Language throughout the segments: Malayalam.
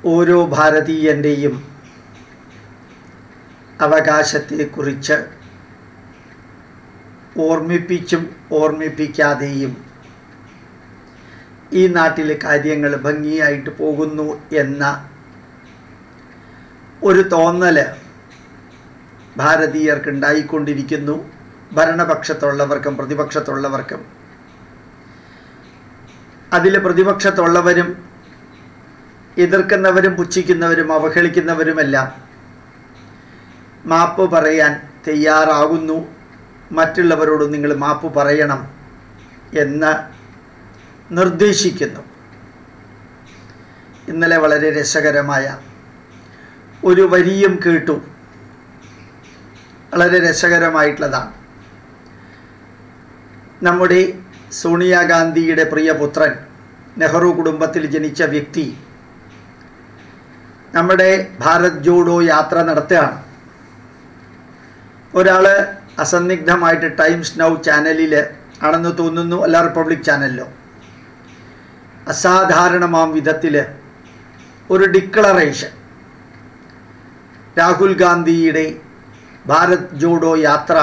ഓരോ ഭാരതീയൻ്റെയും അവകാശത്തെക്കുറിച്ച് ഓർമ്മിപ്പിച്ചും ഓർമ്മിപ്പിക്കാതെയും ഈ നാട്ടിലെ കാര്യങ്ങൾ ഭംഗിയായിട്ട് പോകുന്നു എന്ന ഒരു തോന്നൽ ഭാരതീയർക്ക് ഉണ്ടായിക്കൊണ്ടിരിക്കുന്നു ഭരണപക്ഷത്തുള്ളവർക്കും പ്രതിപക്ഷത്തുള്ളവർക്കും അതിൽ പ്രതിപക്ഷത്തുള്ളവരും എതിർക്കുന്നവരും പുച്ഛിക്കുന്നവരും അവഹേളിക്കുന്നവരുമെല്ലാം മാപ്പ് പറയാൻ തയ്യാറാകുന്നു മറ്റുള്ളവരോട് നിങ്ങൾ മാപ്പ് പറയണം എന്ന് നിർദ്ദേശിക്കുന്നു ഇന്നലെ വളരെ രസകരമായ ഒരു വരിയും കേട്ടു വളരെ രസകരമായിട്ടുള്ളതാണ് നമ്മുടെ സോണിയാഗാന്ധിയുടെ പ്രിയപുത്രൻ നെഹ്റു കുടുംബത്തിൽ ജനിച്ച വ്യക്തി നമ്മുടെ ഭാരത് ജോഡോ യാത്ര നടത്തുകയാണ് ഒരാൾ അസന്നിഗ്ധമായിട്ട് ടൈംസ് നൗ ചാനലിൽ ആണെന്ന് തോന്നുന്നു അല്ല റിപ്പബ്ലിക് ചാനലിലോ അസാധാരണമാം വിധത്തിൽ ഒരു ഡിക്ലറേഷൻ രാഹുൽ ഗാന്ധിയുടെ ഭാരത് ജോഡോ യാത്ര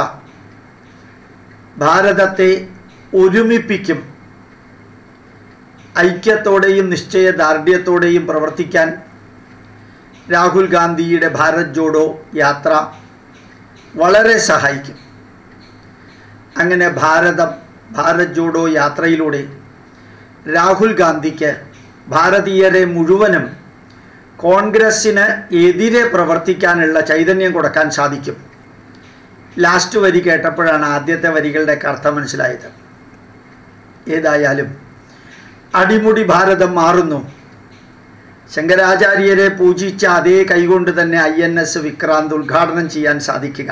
ഭാരതത്തെ ഒരുമിപ്പിക്കും ഐക്യത്തോടെയും നിശ്ചയദാർഢ്യത്തോടെയും പ്രവർത്തിക്കാൻ രാഹുൽ ഗാന്ധിയുടെ ഭാരത് ജോഡോ യാത്ര വളരെ സഹായിക്കും അങ്ങനെ ഭാരതം ഭാരത് ജോഡോ യാത്രയിലൂടെ രാഹുൽ ഗാന്ധിക്ക് ഭാരതീയരെ മുഴുവനും കോൺഗ്രസ്സിന് എതിരെ പ്രവർത്തിക്കാനുള്ള ചൈതന്യം കൊടുക്കാൻ സാധിക്കും ലാസ്റ്റ് വരി കേട്ടപ്പോഴാണ് ആദ്യത്തെ വരികളുടെ അർത്ഥം മനസ്സിലായത് ഏതായാലും അടിമുടി ഭാരതം മാറുന്നു ശങ്കരാചാര്യരെ പൂജിച്ച അതേ കൈകൊണ്ട് തന്നെ ഐ എൻ എസ് വിക്രാന്ത് ഉദ്ഘാടനം ചെയ്യാൻ സാധിക്കുക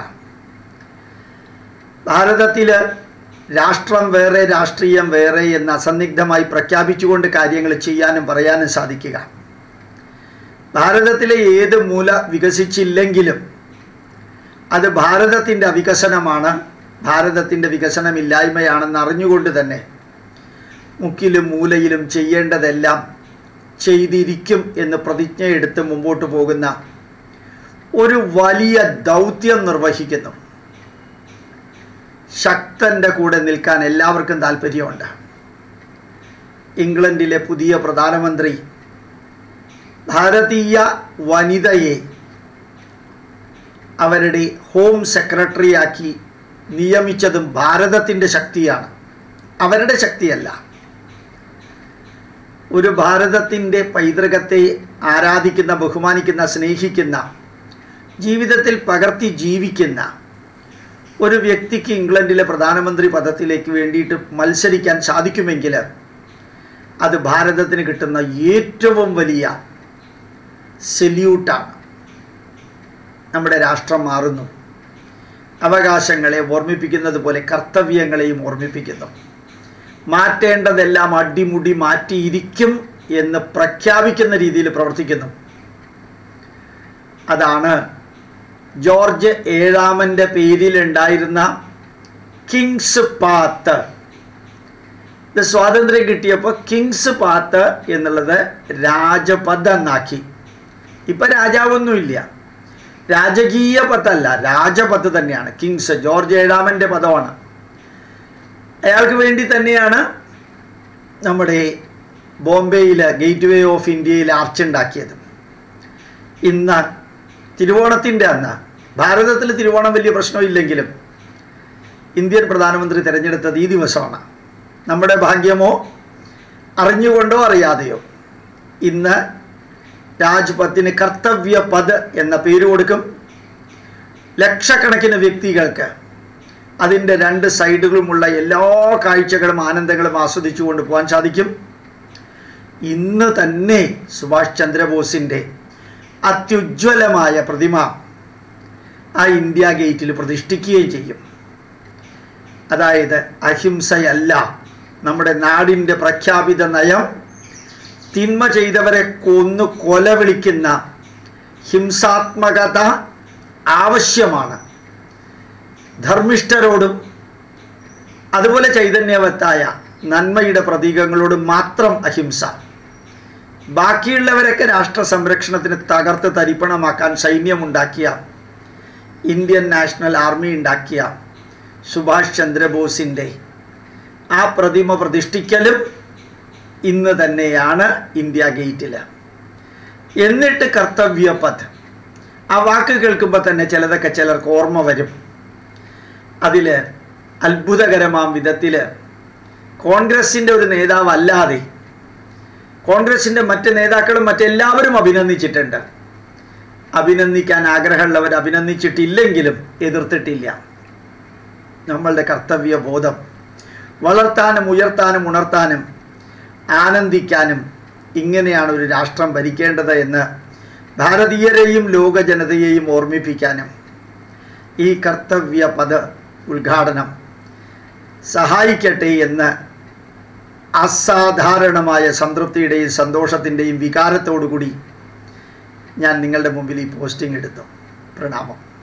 ഭാരതത്തിൽ രാഷ്ട്രം വേറെ രാഷ്ട്രീയം വേറെ എന്ന് അസന്നിഗ്ധമായി പ്രഖ്യാപിച്ചുകൊണ്ട് കാര്യങ്ങൾ ചെയ്യാനും പറയാനും സാധിക്കുക ഭാരതത്തിലെ ഏത് മൂല വികസിച്ചില്ലെങ്കിലും അത് ഭാരതത്തിൻ്റെ അവികസനമാണ് ഭാരതത്തിൻ്റെ വികസനമില്ലായ്മയാണെന്ന് അറിഞ്ഞുകൊണ്ട് തന്നെ മുക്കിലും മൂലയിലും ചെയ്യേണ്ടതെല്ലാം ചെയ്തിരിക്കും എന്ന് പ്രതിജ്ഞയെടുത്ത് മുമ്പോട്ട് പോകുന്ന ഒരു വലിയ ദൗത്യം നിർവഹിക്കുന്നു ശക്തൻ്റെ കൂടെ നിൽക്കാൻ എല്ലാവർക്കും താല്പര്യമുണ്ട് ഇംഗ്ലണ്ടിലെ പുതിയ പ്രധാനമന്ത്രി ഭാരതീയ വനിതയെ അവരുടെ ഹോം സെക്രട്ടറിയാക്കി നിയമിച്ചതും ഭാരതത്തിൻ്റെ ശക്തിയാണ് അവരുടെ ശക്തിയല്ല ഒരു ഭാരതത്തിൻ്റെ പൈതൃകത്തെ ആരാധിക്കുന്ന ബഹുമാനിക്കുന്ന സ്നേഹിക്കുന്ന ജീവിതത്തിൽ പകർത്തി ജീവിക്കുന്ന ഒരു വ്യക്തിക്ക് ഇംഗ്ലണ്ടിലെ പ്രധാനമന്ത്രി പദത്തിലേക്ക് വേണ്ടിയിട്ട് മത്സരിക്കാൻ സാധിക്കുമെങ്കിൽ അത് ഭാരതത്തിന് കിട്ടുന്ന ഏറ്റവും വലിയ സെല്യൂട്ടാണ് നമ്മുടെ രാഷ്ട്രം മാറുന്നു അവകാശങ്ങളെ ഓർമ്മിപ്പിക്കുന്നത് പോലെ കർത്തവ്യങ്ങളെയും ഓർമ്മിപ്പിക്കുന്നു മാറ്റേണ്ടതെല്ലാം അടിമുടി മാറ്റിയിരിക്കും എന്ന് പ്രഖ്യാപിക്കുന്ന രീതിയിൽ പ്രവർത്തിക്കുന്നു അതാണ് ജോർജ് ഏഴാമൻ്റെ പേരിലുണ്ടായിരുന്ന കിങ്സ് പാത്ത് ഇത് സ്വാതന്ത്ര്യം കിട്ടിയപ്പോൾ കിങ്സ് പാത്ത് എന്നുള്ളത് രാജപദ് എന്നാക്കി ഇപ്പം രാജാവൊന്നുമില്ല രാജകീയ പത്തല്ല രാജപത്ത് തന്നെയാണ് കിങ്സ് ജോർജ് ഏഴാമൻ്റെ പദമാണ് അയാൾക്ക് വേണ്ടി തന്നെയാണ് നമ്മുടെ ബോംബെയിൽ ഗേറ്റ് വേ ഓഫ് ഇന്ത്യയിൽ ആർച്ച് ഉണ്ടാക്കിയത് ഇന്ന് തിരുവോണത്തിൻ്റെ അന്ന് ഭാരതത്തിൽ തിരുവോണം വലിയ പ്രശ്നമില്ലെങ്കിലും ഇന്ത്യൻ പ്രധാനമന്ത്രി തിരഞ്ഞെടുത്തത് ഈ ദിവസമാണ് നമ്മുടെ ഭാഗ്യമോ അറിഞ്ഞുകൊണ്ടോ അറിയാതെയോ ഇന്ന് രാജ്പത്തിന് കർത്തവ്യ പദ് എന്ന പേര് കൊടുക്കും ലക്ഷക്കണക്കിന് വ്യക്തികൾക്ക് അതിൻ്റെ രണ്ട് സൈഡുകളുമുള്ള എല്ലാ കാഴ്ചകളും ആനന്ദങ്ങളും ആസ്വദിച്ചു കൊണ്ട് പോകാൻ സാധിക്കും ഇന്ന് തന്നെ സുഭാഷ് ചന്ദ്രബോസിൻ്റെ അത്യുജ്വലമായ പ്രതിമ ആ ഇന്ത്യ ഗേറ്റിൽ പ്രതിഷ്ഠിക്കുകയും ചെയ്യും അതായത് അഹിംസയല്ല നമ്മുടെ നാടിൻ്റെ പ്രഖ്യാപിത നയം തിന്മ ചെയ്തവരെ കൊന്നു കൊല വിളിക്കുന്ന ഹിംസാത്മകത ആവശ്യമാണ് ധർമ്മിഷ്ഠരോടും അതുപോലെ ചൈതന്യവത്തായ നന്മയുടെ പ്രതീകങ്ങളോടും മാത്രം അഹിംസ ബാക്കിയുള്ളവരൊക്കെ രാഷ്ട്ര സംരക്ഷണത്തിന് തകർത്ത് തരിപ്പണമാക്കാൻ സൈന്യമുണ്ടാക്കിയ ഇന്ത്യൻ നാഷണൽ ആർമി ഉണ്ടാക്കിയ സുഭാഷ് ചന്ദ്രബോസിൻ്റെ ആ പ്രതിമ പ്രതിഷ്ഠിക്കലും ഇന്ന് തന്നെയാണ് ഇന്ത്യ ഗേറ്റിൽ എന്നിട്ട് കർത്തവ്യപഥ് ആ വാക്ക് കേൾക്കുമ്പോൾ തന്നെ ചിലതൊക്കെ ചിലർക്ക് ഓർമ്മ വരും അതിൽ അത്ഭുതകരമാം വിധത്തിൽ കോൺഗ്രസിൻ്റെ ഒരു നേതാവ് അല്ലാതെ കോൺഗ്രസിൻ്റെ മറ്റ് നേതാക്കളും മറ്റെല്ലാവരും അഭിനന്ദിച്ചിട്ടുണ്ട് അഭിനന്ദിക്കാൻ ആഗ്രഹമുള്ളവർ അഭിനന്ദിച്ചിട്ടില്ലെങ്കിലും എതിർത്തിട്ടില്ല നമ്മളുടെ കർത്തവ്യ ബോധം വളർത്താനും ഉയർത്താനും ഉണർത്താനും ആനന്ദിക്കാനും ഇങ്ങനെയാണ് ഒരു രാഷ്ട്രം ഭരിക്കേണ്ടത് എന്ന് ഭാരതീയരെയും ലോക ജനതയെയും ഓർമ്മിപ്പിക്കാനും ഈ കർത്തവ്യ പദ ഉദ്ഘാടനം സഹായിക്കട്ടെ എന്ന് അസാധാരണമായ സംതൃപ്തിയുടെയും സന്തോഷത്തിൻ്റെയും വികാരത്തോടു കൂടി ഞാൻ നിങ്ങളുടെ മുമ്പിൽ ഈ പോസ്റ്റിംഗ് എടുത്തു പ്രണാമം